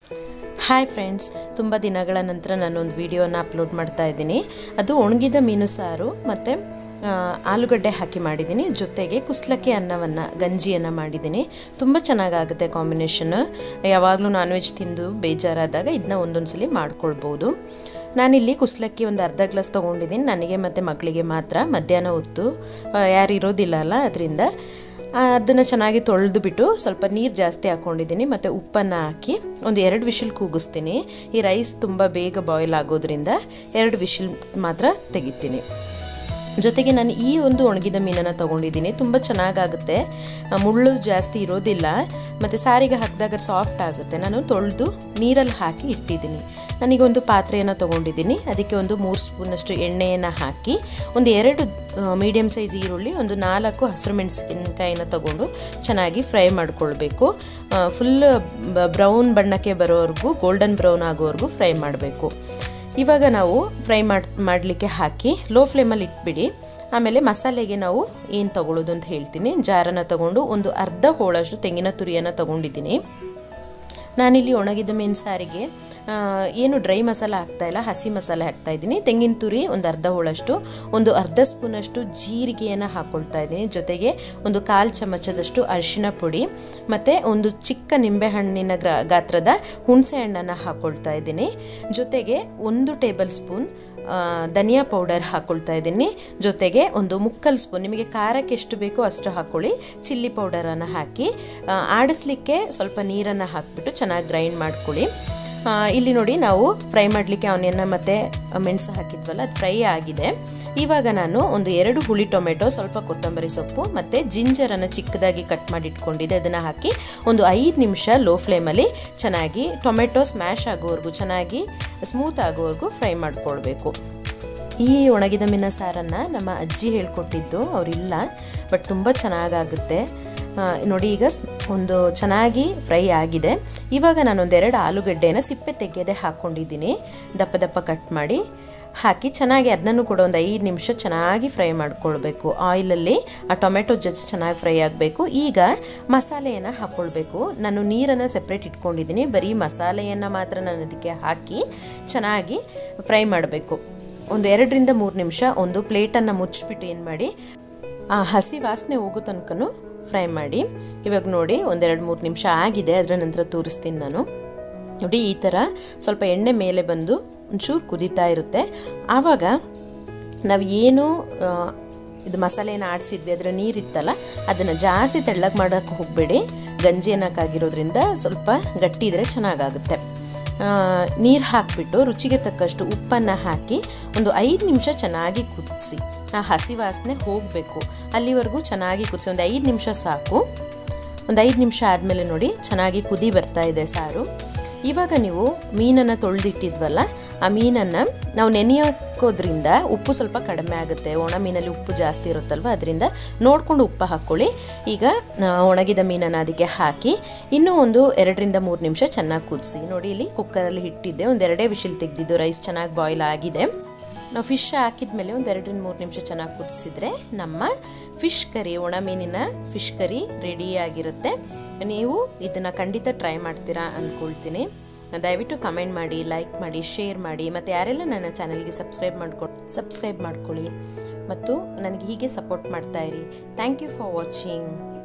hi friends ತುಂಬ ದಿನಗಳ ನಂತರ ನಾನೊಂದು ವಿಡಿಯೋನ ಅಪ್ಲೋಡ್ ಮಾಡ್ತಾ ಇದ್ದೀನಿ ಅದು ಒಣಗಿದ ಮೀನು ಸಾರು ಮತ್ತು ಆಲೂಗಡ್ಡೆ ಹಾಕಿ ಮಾಡಿದ್ದೀನಿ ಜೊತೆಗೆ ಕುಸ್ಲಕ್ಕಿ ಅನ್ನವನ್ನು ಗಂಜಿಯನ್ನು ಮಾಡಿದ್ದೀನಿ ತುಂಬ ಚೆನ್ನಾಗಾಗುತ್ತೆ ಕಾಂಬಿನೇಷನ್ ಯಾವಾಗಲೂ ನಾನ್ ವೆಜ್ ತಿಂದು ಬೇಜಾರಾದಾಗ ಇದನ್ನ ಒಂದೊಂದು ಸಲ ಮಾಡ್ಕೊಳ್ಬೋದು ನಾನಿಲ್ಲಿ ಕುಸ್ಲಕ್ಕಿ ಒಂದು ಅರ್ಧ ಗ್ಲಾಸ್ ತೊಗೊಂಡಿದ್ದೀನಿ ನನಗೆ ಮತ್ತು ಮಕ್ಕಳಿಗೆ ಮಾತ್ರ ಮಧ್ಯಾಹ್ನ ಹೊತ್ತು ಯಾರು ಇರೋದಿಲ್ಲ ಅಲ್ಲ ಅದರಿಂದ ಅದನ್ನು ಚೆನ್ನಾಗಿ ತೊಳೆದು ಬಿಟ್ಟು ಸ್ವಲ್ಪ ನೀರು ಜಾಸ್ತಿ ಹಾಕ್ಕೊಂಡಿದ್ದೀನಿ ಮತ್ತು ಉಪ್ಪನ್ನು ಹಾಕಿ ಒಂದು ಎರಡು ವಿಷಿಲ್ ಕೂಗಿಸ್ತೀನಿ ಈ ರೈಸ್ ತುಂಬ ಬೇಗ ಬಾಯ್ಲ್ ಆಗೋದ್ರಿಂದ ಎರಡು ವಿಷಿಲ್ ಮಾತ್ರ ತೆಗಿತೀನಿ ಜೊತೆಗೆ ನಾನು ಈ ಒಂದು ಒಣಗಿದ ಮೀನನ್ನು ತೊಗೊಂಡಿದ್ದೀನಿ ತುಂಬ ಚೆನ್ನಾಗಾಗುತ್ತೆ ಮುಳ್ಳು ಜಾಸ್ತಿ ಇರೋದಿಲ್ಲ ಮತ್ತು ಸಾರಿಗೆ ಹಾಕಿದಾಗ ಸಾಫ್ಟ್ ಆಗುತ್ತೆ ನಾನು ತೊಳೆದು ನೀರಲ್ಲಿ ಹಾಕಿ ಇಟ್ಟಿದ್ದೀನಿ ನನಗೊಂದು ಪಾತ್ರೆಯನ್ನು ತೊಗೊಂಡಿದ್ದೀನಿ ಅದಕ್ಕೆ ಒಂದು ಮೂರು ಸ್ಪೂನಷ್ಟು ಎಣ್ಣೆಯನ್ನು ಹಾಕಿ ಒಂದು ಎರಡು ಮೀಡಿಯಮ್ ಸೈಜ್ ಈರುಳ್ಳಿ ಒಂದು ನಾಲ್ಕು ಹಸಿರು ಮೆಣಸಿನಕಾಯಿನ ತಗೊಂಡು ಚೆನ್ನಾಗಿ ಫ್ರೈ ಮಾಡ್ಕೊಳ್ಬೇಕು ಫುಲ್ ಬ್ರೌನ್ ಬಣ್ಣಕ್ಕೆ ಬರೋವರೆಗೂ ಗೋಲ್ಡನ್ ಬ್ರೌನ್ ಆಗೋವರೆಗೂ ಫ್ರೈ ಮಾಡಬೇಕು ಇವಾಗ ನಾವು ಫ್ರೈ ಮಾಡಿ ಮಾಡಲಿಕ್ಕೆ ಹಾಕಿ ಲೋ ಫ್ಲೇಮಲ್ಲಿ ಇಟ್ಬಿಡಿ ಆಮೇಲೆ ಮಸಾಲೆಗೆ ನಾವು ಏನು ತಗೊಳ್ಳೋದು ಅಂತ ಹೇಳ್ತೀನಿ ಜಾರನ್ನು ತಗೊಂಡು ಒಂದು ಅರ್ಧ ಹೋಳಷ್ಟು ತೆಂಗಿನ ತುರಿಯನ್ನು ತಗೊಂಡಿದ್ದೀನಿ ನಾನಿಲ್ಲಿ ಒಣಗಿದ ಮೀನು ಸಾರಿಗೆ ಏನು ಡ್ರೈ ಮಸಾಲ ಹಾಕ್ತಾಯಿಲ್ಲ ಹಸಿ ಮಸಾಲೆ ಹಾಕ್ತಾಯಿದ್ದೀನಿ ತೆಂಗಿನ ತುರಿ ಒಂದು ಅರ್ಧ ಹೋಳಷ್ಟು ಒಂದು ಅರ್ಧ ಸ್ಪೂನಷ್ಟು ಜೀರಿಗೆಯನ್ನು ಹಾಕ್ಕೊಳ್ತಾ ಇದ್ದೀನಿ ಜೊತೆಗೆ ಒಂದು ಕಾಲು ಚಮಚದಷ್ಟು ಅರಿಶಿನ ಪುಡಿ ಮತ್ತು ಒಂದು ಚಿಕ್ಕ ನಿಂಬೆಹಣ್ಣಿನ ಗ್ರಾ ಗಾತ್ರದ ಹುಣಸೆ ಹಣ್ಣನ್ನು ಹಾಕ್ಕೊಳ್ತಾ ಇದ್ದೀನಿ ಜೊತೆಗೆ ಒಂದು ಟೇಬಲ್ ಸ್ಪೂನ್ ಧನಿಯಾ ಪೌಡರ್ ಹಾಕ್ಕೊಳ್ತಾ ಇದ್ದೀನಿ ಜೊತೆಗೆ ಒಂದು ಮುಕ್ಕಲ್ ಸ್ಪೂನ್ ನಿಮಗೆ ಖಾರಕ್ಕೆ ಎಷ್ಟು ಬೇಕೋ ಅಷ್ಟು ಹಾಕ್ಕೊಳ್ಳಿ ಚಿಲ್ಲಿ ಪೌಡರನ್ನು ಹಾಕಿ ಆಡಿಸ್ಲಿಕ್ಕೆ ಸ್ವಲ್ಪ ನೀರನ್ನು ಹಾಕಿಬಿಟ್ಟು ಚೆನ್ನಾಗಿ ಗ್ರೈಂಡ್ ಮಾಡ್ಕೊಳ್ಳಿ ಇಲ್ಲಿ ನೋಡಿ ನಾವು ಫ್ರೈ ಮಾಡಲಿಕ್ಕೆ ಆನಿಯನ್ನ ಮತ್ತು ಮೆಣಸು ಹಾಕಿದ್ವಲ್ಲ ಅದು ಫ್ರೈ ಆಗಿದೆ ಇವಾಗ ನಾನು ಒಂದು ಎರಡು ಹುಳಿ ಟೊಮೆಟೊ ಸ್ವಲ್ಪ ಕೊತ್ತಂಬರಿ ಸೊಪ್ಪು ಮತ್ತು ಜಿಂಜರನ್ನು ಚಿಕ್ಕದಾಗಿ ಕಟ್ ಮಾಡಿ ಇಟ್ಕೊಂಡಿದ್ದೆ ಅದನ್ನು ಹಾಕಿ ಒಂದು ಐದು ನಿಮಿಷ ಲೋ ಫ್ಲೇಮಲ್ಲಿ ಚೆನ್ನಾಗಿ ಟೊಮೆಟೊ ಸ್ಮ್ಯಾಶ್ ಆಗೋವರೆಗೂ ಚೆನ್ನಾಗಿ ಸ್ಮೂತ್ ಆಗೋವರೆಗೂ ಫ್ರೈ ಮಾಡ್ಕೊಳ್ಬೇಕು ಈ ಒಣಗಿದ ಮೀನ ಸಾರನ್ನು ನಮ್ಮ ಅಜ್ಜಿ ಹೇಳ್ಕೊಟ್ಟಿದ್ದು ಅವರಿಲ್ಲ ಬಟ್ ತುಂಬ ಚೆನ್ನಾಗಾಗುತ್ತೆ ನೋಡಿ ಈಗ ಒಂದು ಚೆನ್ನಾಗಿ ಫ್ರೈ ಆಗಿದೆ ಇವಾಗ ನಾನೊಂದೆರಡು ಆಲೂಗಡ್ಡೆನ ಸಿಪ್ಪೆ ತೆಗೆಯದೆ ಹಾಕ್ಕೊಂಡಿದ್ದೀನಿ ದಪ್ಪ ದಪ್ಪ ಕಟ್ ಮಾಡಿ ಹಾಕಿ ಚೆನ್ನಾಗಿ ಅದನ್ನು ಕೂಡ ಒಂದು ಐದು ನಿಮಿಷ ಚೆನ್ನಾಗಿ ಫ್ರೈ ಮಾಡ್ಕೊಳ್ಬೇಕು ಆಯಿಲಲ್ಲಿ ಆ ಟೊಮೆಟೊ ಜೊತೆ ಚೆನ್ನಾಗಿ ಫ್ರೈ ಆಗಬೇಕು ಈಗ ಮಸಾಲೆಯನ್ನು ಹಾಕ್ಕೊಳ್ಬೇಕು ನಾನು ನೀರನ್ನು ಸೆಪ್ರೇಟ್ ಇಟ್ಕೊಂಡಿದ್ದೀನಿ ಬರೀ ಮಸಾಲೆಯನ್ನು ಮಾತ್ರ ನಾನು ಅದಕ್ಕೆ ಹಾಕಿ ಚೆನ್ನಾಗಿ ಫ್ರೈ ಮಾಡಬೇಕು ಒಂದು ಎರಡರಿಂದ ಮೂರು ನಿಮಿಷ ಒಂದು ಪ್ಲೇಟನ್ನು ಮುಚ್ಚಿಬಿಟ್ಟು ಏನು ಮಾಡಿ ಆ ಹಸಿ ವಾಸನೆ ಹೋಗೋ ತನಕನೂ ಫ್ರೈ ಮಾಡಿ ಇವಾಗ ನೋಡಿ ಒಂದೆರಡು ಮೂರು ನಿಮಿಷ ಆಗಿದೆ ಅದರ ನಂತರ ತೋರಿಸ್ತೀನಿ ನಾನು ನೋಡಿ ಈ ಥರ ಸ್ವಲ್ಪ ಎಣ್ಣೆ ಮೇಲೆ ಬಂದು ಒಂಚೂರು ಕುದೀತಾ ಇರುತ್ತೆ ಆವಾಗ ನಾವು ಏನು ಇದು ಮಸಾಲೆನ ಆಡಿಸಿದ್ವಿ ಅದರ ನೀರಿತ್ತಲ್ಲ ಅದನ್ನು ಜಾಸ್ತಿ ತೆಳ್ಳಗೆ ಮಾಡೋಕ್ಕೆ ಹೋಗಬೇಡಿ ಗಂಜಿ ಅನ್ನೋಕ್ಕಾಗಿರೋದ್ರಿಂದ ಸ್ವಲ್ಪ ಗಟ್ಟಿ ಇದ್ದರೆ ಚೆನ್ನಾಗಾಗುತ್ತೆ ನೀರು ಹಾಕಿಬಿಟ್ಟು ರುಚಿಗೆ ತಕ್ಕಷ್ಟು ಉಪ್ಪನ್ನು ಹಾಕಿ ಒಂದು ಐದು ನಿಮಿಷ ಚೆನ್ನಾಗಿ ಕುದಿಸಿ ಆ ಹಸಿ ವಾಸನೆ ಹೋಗಬೇಕು ಅಲ್ಲಿವರೆಗೂ ಚೆನ್ನಾಗಿ ಕುದಿಸಿ ಒಂದು ಐದು ನಿಮಿಷ ಸಾಕು ಒಂದು ಐದು ನಿಮಿಷ ಆದಮೇಲೆ ನೋಡಿ ಚೆನ್ನಾಗಿ ಕುದಿ ಬರ್ತಾ ಇದೆ ಸಾರು ಇವಾಗ ನೀವು ಮೀನನ್ನು ತೊಳೆದಿಟ್ಟಿದ್ವಲ್ಲ ಆ ಮೀನನ್ನು ನಾವು ನೆನೆಯೋಕೋದ್ರಿಂದ ಉಪ್ಪು ಸ್ವಲ್ಪ ಕಡಿಮೆ ಆಗುತ್ತೆ ಒಣ ಮೀನಲ್ಲಿ ಉಪ್ಪು ಜಾಸ್ತಿ ಇರುತ್ತಲ್ವ ಅದರಿಂದ ನೋಡಿಕೊಂಡು ಉಪ್ಪು ಹಾಕ್ಕೊಳ್ಳಿ ಈಗ ಒಣಗಿದ ಮೀನನ್ನು ಅದಕ್ಕೆ ಹಾಕಿ ಇನ್ನೂ ಒಂದು ಎರಡರಿಂದ ಮೂರು ನಿಮಿಷ ಚೆನ್ನಾಗಿ ಕುದಿಸಿ ನೋಡಿ ಇಲ್ಲಿ ಕುಕ್ಕರಲ್ಲಿ ಇಟ್ಟಿದ್ದೆ ಒಂದು ಎರಡೇ ವಿಷಿಲ್ ತೆಗೆದಿದ್ದು ರೈಸ್ ಚೆನ್ನಾಗಿ ಬಾಯ್ಲ್ ಆಗಿದೆ ನಾವು ಫಿಶ್ ಹಾಕಿದ ಮೇಲೆ ಒಂದು ಎರಡರಿಂದ ಮೂರು ನಿಮಿಷ ಚೆನ್ನಾಗಿ ಕುದಿಸಿದ್ರೆ ನಮ್ಮ ಫಿಶ್ ಕರಿ ಒಣ ಮೀನಿನ ಫಿಶ್ ಕರಿ ರೆಡಿಯಾಗಿರುತ್ತೆ ನೀವು ಇದನ್ನು ಖಂಡಿತ ಟ್ರೈ ಮಾಡ್ತೀರಾ ಅಂದ್ಕೊಳ್ತೀನಿ ದಯವಿಟ್ಟು ಕಮೆಂಟ್ ಮಾಡಿ ಲೈಕ್ ಮಾಡಿ ಶೇರ್ ಮಾಡಿ ಮತ್ತು ಯಾರೆಲ್ಲ ನನ್ನ ಚಾನಲ್ಗೆ ಸಬ್ಸ್ಕ್ರೈಬ್ ಮಾಡ್ಕೊ ಸಬ್ಸ್ಕ್ರೈಬ್ ಮಾಡ್ಕೊಳ್ಳಿ ಮತ್ತು ನನಗೆ ಹೀಗೆ ಸಪೋರ್ಟ್ ಮಾಡ್ತಾಯಿರಿ ಥ್ಯಾಂಕ್ ಯು ಫಾರ್ ವಾಚಿಂಗ್